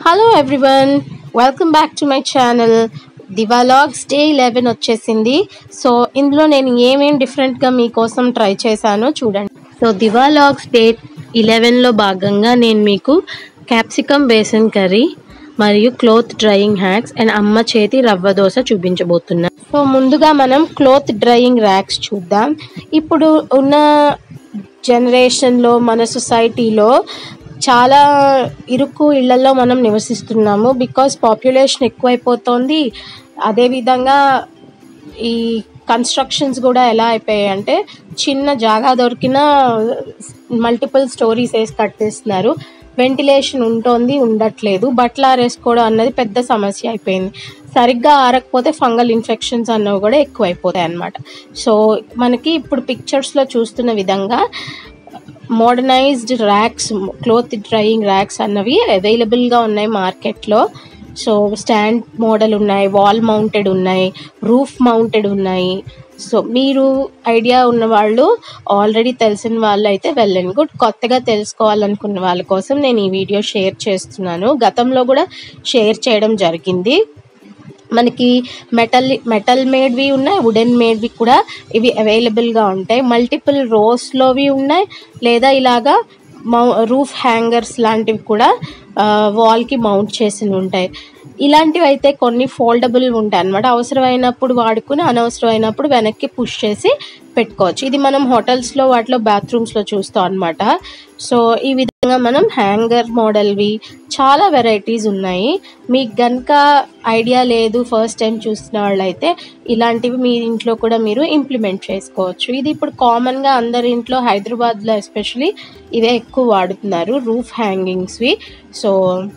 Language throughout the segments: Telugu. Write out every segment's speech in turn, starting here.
hello everyone welcome back to my channel దివాలాగ్స్ డే లెవెన్ వచ్చేసింది సో ఇందులో నేను ఏమేం డిఫరెంట్గా మీకోసం ట్రై చేశానో చూడండి సో దివాలాగ్స్ డే ఇలెవెన్లో భాగంగా నేను మీకు క్యాప్సికమ్ బేసన్ కర్రీ మరియు క్లోత్ డ్రైయింగ్ హ్యాక్స్ అండ్ అమ్మ చేతి రవ్వ దోశ చూపించబోతున్నా సో ముందుగా మనం క్లోత్ డ్రైయింగ్ ర్యాక్స్ చూద్దాం ఇప్పుడు ఉన్న జనరేషన్లో మన సొసైటీలో చాలా ఇరుకు ఇళ్లలో మనం నివసిస్తున్నాము బికాస్ పాపులేషన్ ఎక్కువైపోతుంది అదేవిధంగా ఈ కన్స్ట్రక్షన్స్ కూడా ఎలా అయిపోయాయి అంటే చిన్న జాగా దొరికిన మల్టిపుల్ స్టోరీస్ వేసి కట్టేస్తున్నారు వెంటిలేషన్ ఉంటుంది ఉండట్లేదు బట్టలు ఆరేసుకోవడం అన్నది పెద్ద సమస్య అయిపోయింది సరిగ్గా ఆరకపోతే ఫంగల్ ఇన్ఫెక్షన్స్ అన్నవి కూడా ఎక్కువైపోతాయి అన్నమాట సో మనకి ఇప్పుడు పిక్చర్స్లో చూస్తున్న విధంగా modernized racks cloth drying racks అన్నవి అవైలబుల్గా ఉన్నాయి మార్కెట్లో సో స్టాండ్ మోడల్ ఉన్నాయి వాల్ మౌంటెడ్ ఉన్నాయి రూఫ్ మౌంటెడ్ ఉన్నాయి సో మీరు ఐడియా ఉన్న వాళ్ళు ఆల్రెడీ తెలిసిన వాళ్ళు అయితే వెళ్ళండి గుడ్ కొత్తగా తెలుసుకోవాలనుకున్న వాళ్ళ కోసం నేను ఈ వీడియో షేర్ చేస్తున్నాను గతంలో కూడా షేర్ చేయడం జరిగింది మనకి మెటల్ మెటల్ మేడ్వి ఉన్నాయి వుడెన్ మేడ్వి కూడా ఇవి అవైలబుల్గా ఉంటాయి మల్టిపుల్ రోస్లోవి ఉన్నాయి లేదా ఇలాగా మౌ రూఫ్ హ్యాంగర్స్ లాంటివి కూడా వాల్కి మౌంట్ చేసి ఉంటాయి ఇలాంటివి అయితే కొన్ని ఫోల్డబుల్ ఉంటాయి అనమాట అవసరమైనప్పుడు వాడుకుని అనవసరమైనప్పుడు వెనక్కి పుష్ చేసి పెట్టుకోవచ్చు ఇది మనం హోటల్స్లో వాటిలో బాత్రూమ్స్లో చూస్తాం అనమాట సో ఈ విధంగా మనం హ్యాంగర్ మోడల్వి చాలా వెరైటీస్ ఉన్నాయి మీకు గనుక ఐడియా లేదు ఫస్ట్ టైం చూసిన వాళ్ళైతే ఇలాంటివి మీ ఇంట్లో కూడా మీరు ఇంప్లిమెంట్ చేసుకోవచ్చు ఇది ఇప్పుడు కామన్గా అందరి ఇంట్లో హైదరాబాద్లో ఎస్పెషలీ ఇవే ఎక్కువ వాడుతున్నారు రూఫ్ హ్యాంగింగ్స్వి సో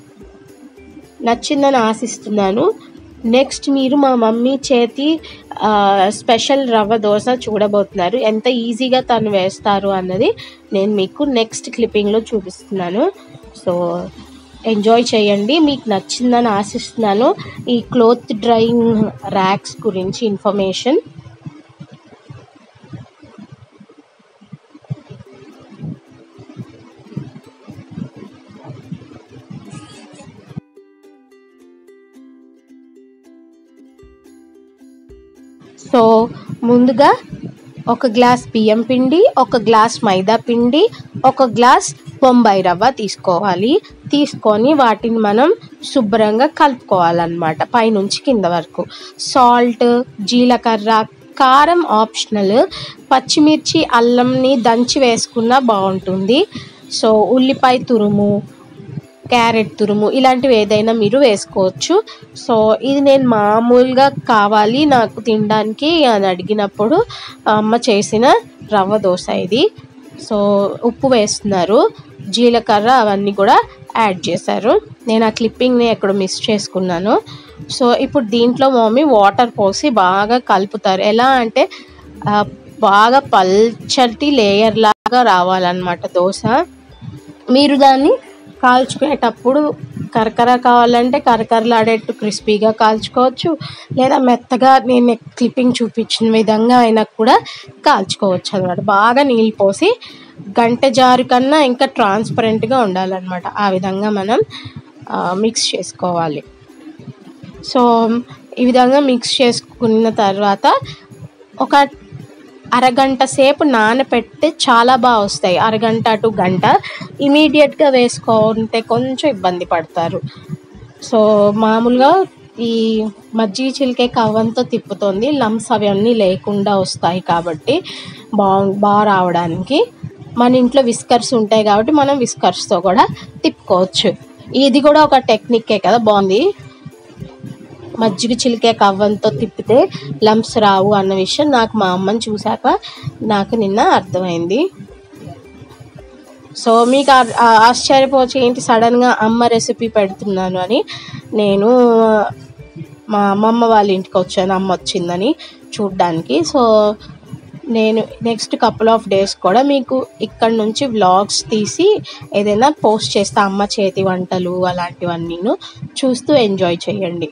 నచ్చిందని ఆశిస్తున్నాను నెక్స్ట్ మీరు మా మమ్మీ చేతి స్పెషల్ రవ్వ దోశ చూడబోతున్నారు ఎంత ఈజీగా తను వేస్తారు అన్నది నేను మీకు నెక్స్ట్ క్లిప్పింగ్లో చూపిస్తున్నాను సో ఎంజాయ్ చేయండి మీకు నచ్చిందని ఆశిస్తున్నాను ఈ క్లోత్ డ్రైయింగ్ ర్యాక్స్ గురించి ఇన్ఫర్మేషన్ సో ముందుగా ఒక గ్లాస్ బియ్యం పిండి ఒక గ్లాస్ మైదా పిండి ఒక గ్లాస్ బొంబాయి రవ్వ తీసుకోవాలి తీసుకొని వాటిని మనం శుభ్రంగా కలుపుకోవాలన్నమాట పైనుంచి కింద వరకు సాల్ట్ జీలకర్ర కారం ఆప్షనల్ పచ్చిమిర్చి అల్లంని దంచి వేసుకున్నా బాగుంటుంది సో ఉల్లిపాయ తురుము క్యారెట్ తురుము ఇలాంటివి ఏదైనా మీరు వేసుకోవచ్చు సో ఇది నేను మామూలుగా కావాలి నాకు తినడానికి అని అడిగినప్పుడు అమ్మ చేసిన రవ్వ దోశ ఇది సో ఉప్పు వేస్తున్నారు జీలకర్ర అవన్నీ కూడా యాడ్ చేశారు నేను ఆ క్లిప్పింగ్ని ఎక్కడ మిస్ చేసుకున్నాను సో ఇప్పుడు దీంట్లో మమ్మీ వాటర్ పోసి బాగా కలుపుతారు ఎలా అంటే బాగా పల్చటి లేయర్ లాగా రావాలన్నమాట దోశ మీరు దాన్ని కాల్చుకునేటప్పుడు కరకర కావాలంటే కరకరలాడేట్టు క్రిస్పీగా కాల్చుకోవచ్చు లేదా మెత్తగా నేను క్లిప్పింగ్ చూపించిన విధంగా అయినా కూడా కాల్చుకోవచ్చు అనమాట బాగా నీళ్ళు పోసి గంట జారు కన్నా ఇంకా ట్రాన్స్పరెంట్గా ఉండాలన్నమాట ఆ విధంగా మనం మిక్స్ చేసుకోవాలి సో ఈ విధంగా మిక్స్ చేసుకున్న తర్వాత ఒక అరగంట సేపు నానపెడితే చాలా బాగా వస్తాయి అరగంట టు గంట ఇమీడియట్గా వేసుకుంటే కొంచెం ఇబ్బంది పడతారు సో మామూలుగా ఈ మజ్జిగ చిలికే కవ్వంతో తిప్పుతుంది లమ్స్ అవన్నీ లేకుండా వస్తాయి కాబట్టి బాగు బాగా రావడానికి మన ఇంట్లో విస్కర్స్ ఉంటాయి కాబట్టి మనం విస్కర్స్తో కూడా తిప్పుకోవచ్చు ఇది కూడా ఒక టెక్నిక్కే కదా బాగుంది మజ్జిగ చిలికే కవ్వంతో తిప్పితే లంప్స్ రావు అన్న విషయం నాకు మా అమ్మని చూశాక నాకు నిన్న అర్థమైంది సో మీకు ఆశ్చర్యపోవచ్చు ఏంటి సడన్గా అమ్మ రెసిపీ పెడుతున్నాను అని నేను మా అమ్మమ్మ వాళ్ళ ఇంటికి వచ్చాను అమ్మ వచ్చిందని చూడ్డానికి సో నేను నెక్స్ట్ కపుల్ ఆఫ్ డేస్ కూడా మీకు ఇక్కడ నుంచి వ్లాగ్స్ తీసి ఏదైనా పోస్ట్ చేస్తా అమ్మ చేతి వంటలు అలాంటివన్నీ చూస్తూ ఎంజాయ్ చేయండి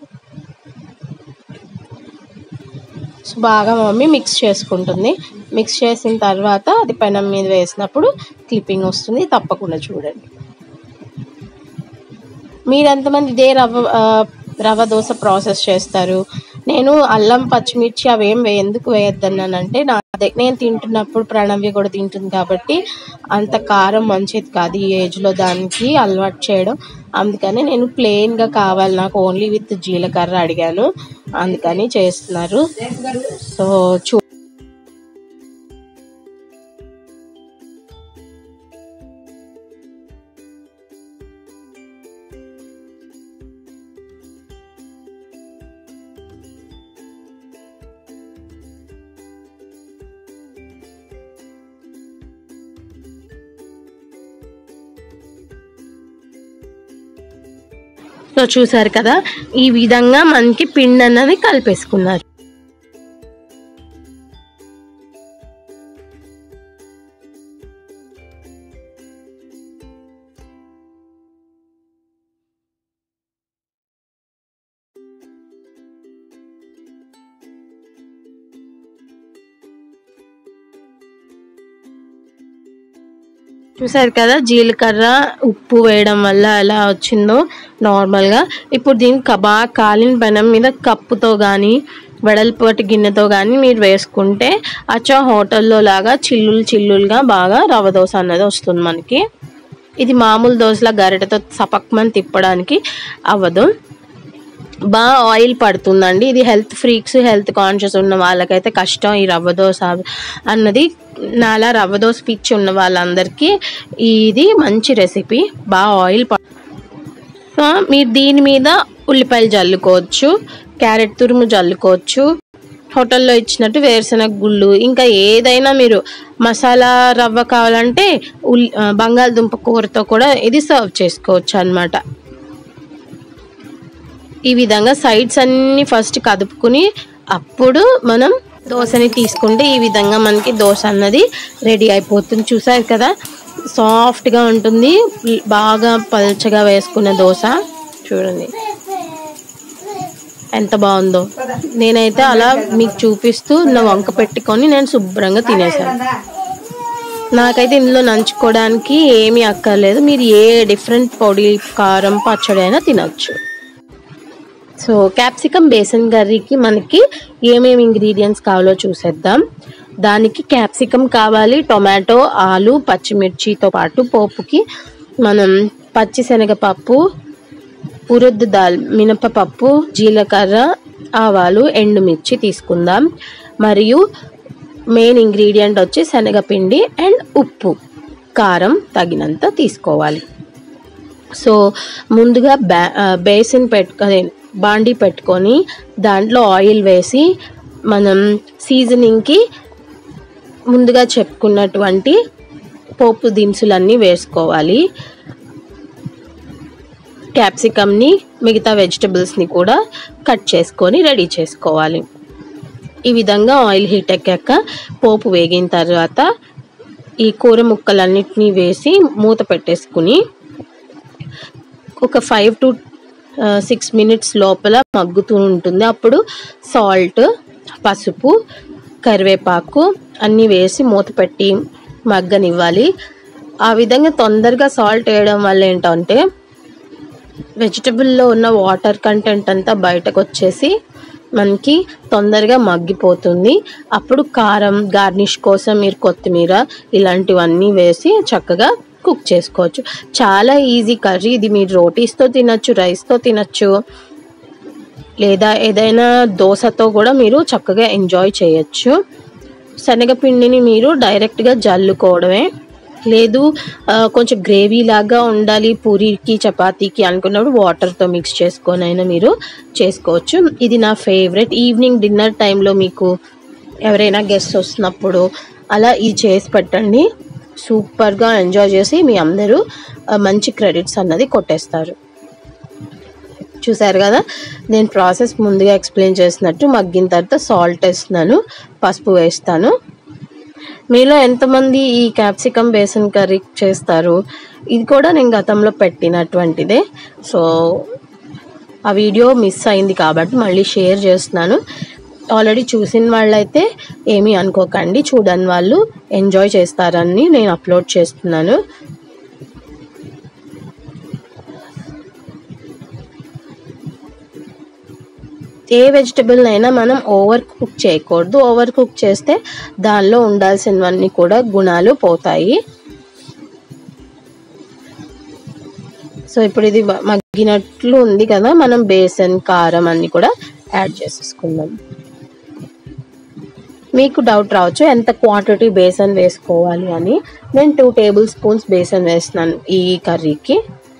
సో బాగా మమ్మీ మిక్స్ చేసుకుంటుంది మిక్స్ చేసిన తర్వాత అది పెనం మీద వేసినప్పుడు క్లిప్పింగ్ వస్తుంది తప్పకుండా చూడండి మీరు ఎంతమంది ఇదే రవ్వ ఆ, రవ్వ దోశ ప్రాసెస్ చేస్తారు నేను అల్లం పచ్చిమిర్చి అవి ఏం వే ఎందుకు వేయొద్దన్నానంటే నా అదే నేను తింటున్నప్పుడు ప్రణవ్య కూడా తింటుంది కాబట్టి అంత కారం మంచిది కాదు ఈ ఏజ్లో దానికి అలవాటు చేయడం అందుకని నేను ప్లెయిన్గా కావాలి నాకు ఓన్లీ విత్ జీలకర్ర అడిగాను అందుకని చేస్తున్నారు సో చూ సో చూసారు కదా ఈ విధంగా మనకి పిండి అన్నది కలిపేసుకున్నారు చూసారు కదా జీలకర్ర ఉప్పు వేయడం వల్ల ఎలా వచ్చిందో నార్మల్గా ఇప్పుడు దీనికి బాగా కాలిన పెనం మీద కప్పుతో కానీ వెడల్పాటి గిన్నెతో కానీ మీరు వేసుకుంటే అచ్చా హోటల్లో లాగా చిల్లులు చిల్లులుగా బాగా రవ్వ దోశ అన్నది వస్తుంది మనకి ఇది మామూలు దోశలా గరిటెతో సపక్మని తిప్పడానికి అవ్వదు బాగా ఆయిల్ పడుతుందండి ఇది హెల్త్ ఫ్రీక్స్ హెల్త్ కాన్షియస్ ఉన్న వాళ్ళకైతే కష్టం ఈ రవ్వ దోశ అన్నది నాలా రవ్వ దోశ పిచ్చి ఉన్న వాళ్ళందరికీ ఇది మంచి రెసిపీ బాగా ఆయిల్ ప సో మీరు దీని మీద ఉల్లిపాయలు జల్లుకోవచ్చు క్యారెట్ తురుము జల్లుకోవచ్చు హోటల్లో ఇచ్చినట్టు వేరుశనగ గుళ్ళు ఇంకా ఏదైనా మీరు మసాలా రవ్వ కావాలంటే ఉల్లి ఆ, బంగాళదుంప కూరతో కూడా ఇది సర్వ్ చేసుకోవచ్చు అన్నమాట ఈ విధంగా సైడ్స్ అన్ని ఫస్ట్ కదుపుకుని అప్పుడు మనం దోశని తీసుకుంటే ఈ విధంగా మనకి దోశ అన్నది రెడీ అయిపోతుంది చూసారు కదా సాఫ్ట్గా ఉంటుంది బాగా పల్చగా వేసుకున్న దోశ చూడండి ఎంత బాగుందో నేనైతే అలా మీకు చూపిస్తూ నా వంక పెట్టుకొని నేను శుభ్రంగా తినేసాను నాకైతే ఇందులో నంచుకోవడానికి ఏమీ అక్కర్లేదు మీరు ఏ డిఫరెంట్ పొడి కారం పచ్చడి అయినా తినొచ్చు సో క్యాప్సికమ్ బేసన్ కర్రీకి మనకి ఏమేమి ఇంగ్రీడియంట్స్ కావాలో చూసేద్దాం దానికి క్యాప్సికమ్ కావాలి టొమాటో ఆలు పచ్చిమిర్చితో పాటు పోపుకి మనం పచ్చిశనగపప్పు ఉరుద్దు దాల్ మినపపప్పు జీలకర్ర ఆవాలు ఎండుమిర్చి తీసుకుందాం మరియు మెయిన్ ఇంగ్రీడియంట్ వచ్చి శనగపిండి అండ్ ఉప్పు కారం తగినంత తీసుకోవాలి సో ముందుగా బ్యా బేసిన్ పెట్టుకొని బాండి పెట్టుకొని దాంట్లో ఆయిల్ వేసి మనం సీజనింగ్కి ముందుగా చెప్పుకున్నటువంటి పోపు దినుసులన్నీ వేసుకోవాలి క్యాప్సికమ్ని మిగతా వెజిటబుల్స్ని కూడా కట్ చేసుకొని రెడీ చేసుకోవాలి ఈ విధంగా ఆయిల్ హీట్ ఎక్కాక పోపు వేగిన తర్వాత ఈ కూర ముక్కలన్నిటినీ వేసి మూత పెట్టేసుకుని ఒక ఫైవ్ టు సిక్స్ మినిట్స్ లోపల మగ్గుతూ ఉంటుంది అప్పుడు సాల్ట్ పసుపు కరివేపాకు అన్నీ వేసి మూత పెట్టి మగ్గనివ్వాలి ఆ విధంగా తొందరగా సాల్ట్ వేయడం వల్ల ఏంటంటే వెజిటబుల్లో ఉన్న వాటర్ కంటెంట్ అంతా బయటకు వచ్చేసి మనకి తొందరగా మగ్గిపోతుంది అప్పుడు కారం గార్నిష్ కోసం మీరు కొత్తిమీర ఇలాంటివన్నీ వేసి చక్కగా కుక్ చేసుకోవచ్చు చాలా ఈజీ కర్రీ ఇది మీరు రోటీస్తో తినచ్చు రైస్తో తినచ్చు లేదా ఏదైనా దోశతో కూడా మీరు చక్కగా ఎంజాయ్ చేయొచ్చు శనగపిండిని మీరు డైరెక్ట్గా జల్లుకోవడమే లేదు ఆ, కొంచెం గ్రేవీ లాగా ఉండాలి పూరీకి చపాతీకి అనుకున్నప్పుడు వాటర్తో మిక్స్ చేసుకొని అయినా మీరు చేసుకోవచ్చు ఇది నా ఫేవరెట్ ఈవినింగ్ డిన్నర్ టైంలో మీకు ఎవరైనా గెస్ట్ వస్తున్నప్పుడు అలా ఇది చేసి పెట్టండి సూపర్గా ఎంజాయ్ చేసి మీ అందరూ ఆ, మంచి క్రెడిట్స్ అన్నది కొట్టేస్తారు చూసారు కదా నేను ప్రాసెస్ ముందుగా ఎక్స్ప్లెయిన్ చేసినట్టు మగ్గిన తర్వాత సాల్ట్ వేస్తున్నాను పసుపు వేస్తాను మీలో ఎంతమంది ఈ క్యాప్సికమ్ బేసన్ కర్రీ చేస్తారు ఇది కూడా నేను గతంలో పెట్టినటువంటిదే సో ఆ వీడియో మిస్ అయింది కాబట్టి మళ్ళీ షేర్ చేస్తున్నాను ఆల్రెడీ చూసిన వాళ్ళైతే ఏమీ అనుకోకండి చూడని వాళ్ళు ఎంజాయ్ చేస్తారని నేను అప్లోడ్ చేస్తున్నాను ఏ వెజిటబుల్ అయినా మనం ఓవర్ కుక్ చేయకూడదు ఓవర్ కుక్ చేస్తే దానిలో ఉండాల్సినవన్నీ కూడా గుణాలు పోతాయి సో ఇప్పుడు ఇది మ- మగ్గినట్లు ఉంది కదా మనం బేసన్ కారం అన్ని కూడా యాడ్ చేసేసుకుందాం మీకు డౌట్ రావచ్చు ఎంత క్వాంటిటీ బేసన్ వేసుకోవాలి అని నేను టూ టేబుల్ స్పూన్స్ బేసన్ వేస్తున్నాను ఈ కర్రీకి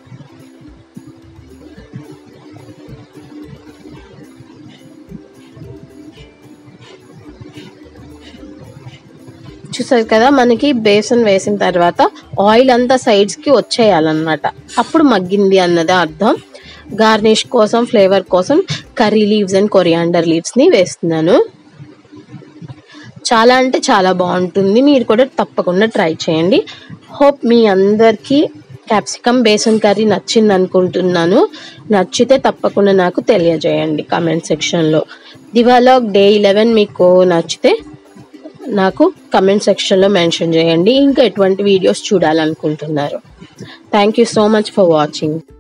చూసారు కదా మనకి బేసన్ వేసిన తర్వాత ఆయిల్ అంతా సైడ్స్ కి వచ్చేయాలన్నమాట అప్పుడు మగ్గింది అన్నది అర్థం గార్నిష్ కోసం ఫ్లేవర్ కోసం curry leaves and coriander leaves ని వేస్తున్నాను చాలా అంటే చాలా బాగుంటుంది మీరు కూడా తప్పకుండా ట్రై చేయండి హోప్ మీ అందరికీ క్యాప్సికమ్ బేసన్ కర్రీ నచ్చింది అనుకుంటున్నాను నచ్చితే తప్పకుండా నాకు తెలియజేయండి కామెంట్ సెక్షన్లో దివాలాగ్ డే ఇలెవెన్ మీకు నచ్చితే నాకు కమెంట్ సెక్షన్లో మెన్షన్ చేయండి ఇంకా ఎటువంటి వీడియోస్ చూడాలనుకుంటున్నారు thank you so much for watching